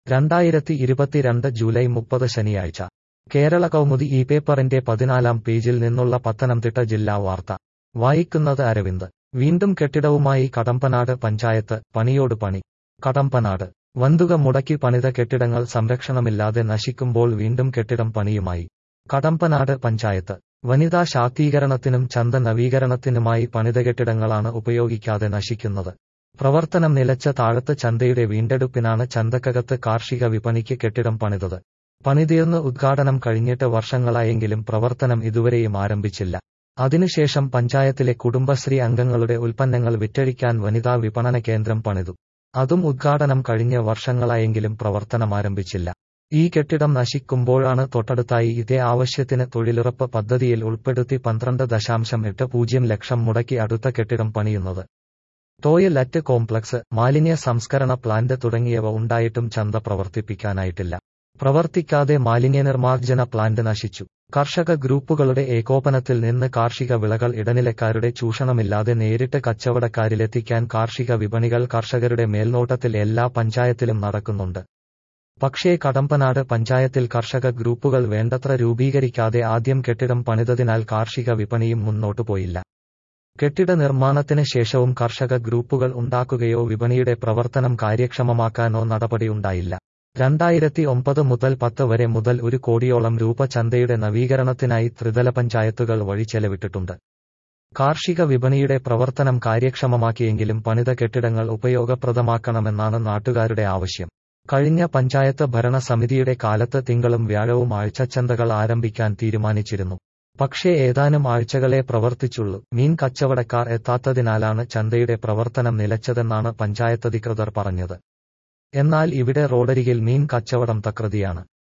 രണ്ടായിരത്തി ഇരുപത്തിരണ്ട് ജൂലൈ മുപ്പത് ശനിയാഴ്ച കേരള കൗമുദി ഈ പേപ്പറിന്റെ പതിനാലാം പേജിൽ നിന്നുള്ള പത്തനംതിട്ട ജില്ലാ വാർത്ത വായിക്കുന്നത് അരവിന്ദ് വീണ്ടും കെട്ടിടവുമായി കടമ്പനാട് പഞ്ചായത്ത് പണിയോട് പണി കടമ്പനാട് വന്തുക മുടക്കി പണിത കെട്ടിടങ്ങൾ സംരക്ഷണമില്ലാതെ നശിക്കുമ്പോൾ വീണ്ടും കെട്ടിടം പണിയുമായി കടമ്പനാട് പഞ്ചായത്ത് വനിതാ ശാക്തീകരണത്തിനും ചന്ത നവീകരണത്തിനുമായി പണിത കെട്ടിടങ്ങളാണ് ഉപയോഗിക്കാതെ നശിക്കുന്നത് പ്രവർത്തനം നിലച്ച താഴത്ത് ചന്തയുടെ വീണ്ടെടുപ്പിനാണ് ചന്തക്കകത്ത് കാർഷിക വിപണിക്ക് കെട്ടിടം പണിതത് പണിതീർന്ന് ഉദ്ഘാടനം കഴിഞ്ഞിട്ട് വർഷങ്ങളായെങ്കിലും പ്രവർത്തനം ഇതുവരെയും ആരംഭിച്ചില്ല അതിനുശേഷം പഞ്ചായത്തിലെ കുടുംബശ്രീ അംഗങ്ങളുടെ ഉൽപ്പന്നങ്ങൾ വിറ്റഴിക്കാൻ വനിതാ വിപണന കേന്ദ്രം പണിതു അതും ഉദ്ഘാടനം കഴിഞ്ഞ വർഷങ്ങളായെങ്കിലും പ്രവർത്തനമാരംഭിച്ചില്ല ഈ കെട്ടിടം നശിക്കുമ്പോഴാണ് തൊട്ടടുത്തായി ഇതേ ആവശ്യത്തിന് തൊഴിലുറപ്പ് പദ്ധതിയിൽ ഉൾപ്പെടുത്തി പന്ത്രണ്ട് ദശാംശം എട്ട് പൂജ്യം ലക്ഷം മുടക്കി അടുത്ത കെട്ടിടം പണിയുന്നത് ടോയ്ലറ്റ് കോംപ്ലക്സ് മാലിന്യ സംസ്കരണ പ്ലാന്റ് തുടങ്ങിയവ ഉണ്ടായിട്ടും ചന്ത പ്രവർത്തിപ്പിക്കാനായിട്ടില്ല പ്രവർത്തിക്കാതെ മാലിന്യ നിർമ്മാർജ്ജന പ്ലാന്റ് നശിച്ചു കർഷക ഗ്രൂപ്പുകളുടെ ഏകോപനത്തിൽ നിന്ന് കാർഷിക വിളകൾ ഇടനിലക്കാരുടെ ചൂഷണമില്ലാതെ നേരിട്ട് കച്ചവടക്കാരിലെത്തിക്കാൻ കാർഷിക വിപണികൾ കർഷകരുടെ മേൽനോട്ടത്തിൽ എല്ലാ പഞ്ചായത്തിലും നടക്കുന്നുണ്ട് പക്ഷേ കടമ്പനാട് പഞ്ചായത്തിൽ കർഷക ഗ്രൂപ്പുകൾ വേണ്ടത്ര രൂപീകരിക്കാതെ ആദ്യം കെട്ടിടം പണിതതിനാൽ കാർഷിക വിപണിയും മുന്നോട്ടു പോയില്ല കെട്ടിട നിർമ്മാണത്തിന് ശേഷവും കർഷക ഗ്രൂപ്പുകൾ ഉണ്ടാക്കുകയോ വിപണിയുടെ പ്രവർത്തനം കാര്യക്ഷമമാക്കാനോ നടപടിയുണ്ടായില്ല രണ്ടായിരത്തി ഒമ്പത് മുതൽ പത്ത് വരെ മുതൽ ഒരു കോടിയോളം രൂപ ചന്തയുടെ നവീകരണത്തിനായി ത്രിതല പഞ്ചായത്തുകൾ വഴി ചെലവിട്ടിട്ടുണ്ട് കാർഷിക വിപണിയുടെ പ്രവർത്തനം കാര്യക്ഷമമാക്കിയെങ്കിലും പണിത കെട്ടിടങ്ങൾ ഉപയോഗപ്രദമാക്കണമെന്നാണ് നാട്ടുകാരുടെ ആവശ്യം കഴിഞ്ഞ പഞ്ചായത്ത് ഭരണസമിതിയുടെ കാലത്ത് തിങ്കളും വ്യാഴവും ആഴ്ചച്ചന്തകൾ ആരംഭിക്കാൻ തീരുമാനിച്ചിരുന്നു പക്ഷേ ഏതാനും ആഴ്ചകളെ പ്രവർത്തിച്ചുള്ളൂ മീൻ കച്ചവടക്കാർ എത്താത്തതിനാലാണ് ചന്തയുടെ പ്രവർത്തനം നിലച്ചതെന്നാണ് പഞ്ചായത്തധികൃതർ പറഞ്ഞത് എന്നാൽ ഇവിടെ റോഡരികിൽ മീൻ കച്ചവടം തകൃതിയാണ്